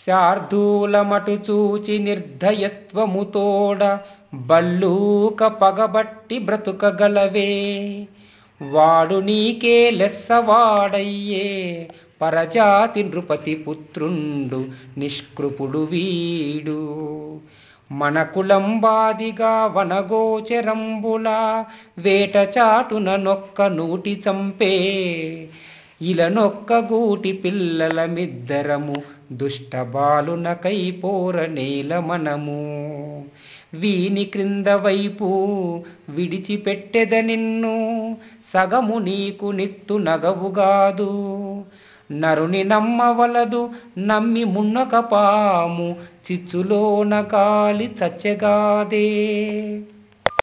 శార్దూలమటు చూచి నిర్దయత్వముతోడ బల్లూక పగబట్టి బ్రతుకగలవే వాడు నీకే లెస్సవాడయ్యే పరజాతి నృపతి పుత్రుండు నిష్కృపుడు వీడు మన కులంబాదిగా వనగోచరంబుల వేట చాటున నొక్క నూటి చంపే ఇలనొక్క గూటి పిల్లలమిద్దరము దుష్ట బాలునకై పోర నేల మనము వీని క్రింద వైపు విడిచిపెట్టెద నిన్ను సగము నీకు నిత్తు నగవుగాదు నరుని నమ్మవలదు నమ్మి మున్నొక పాము చిచ్చులోన కాలి చచ్చెగాదే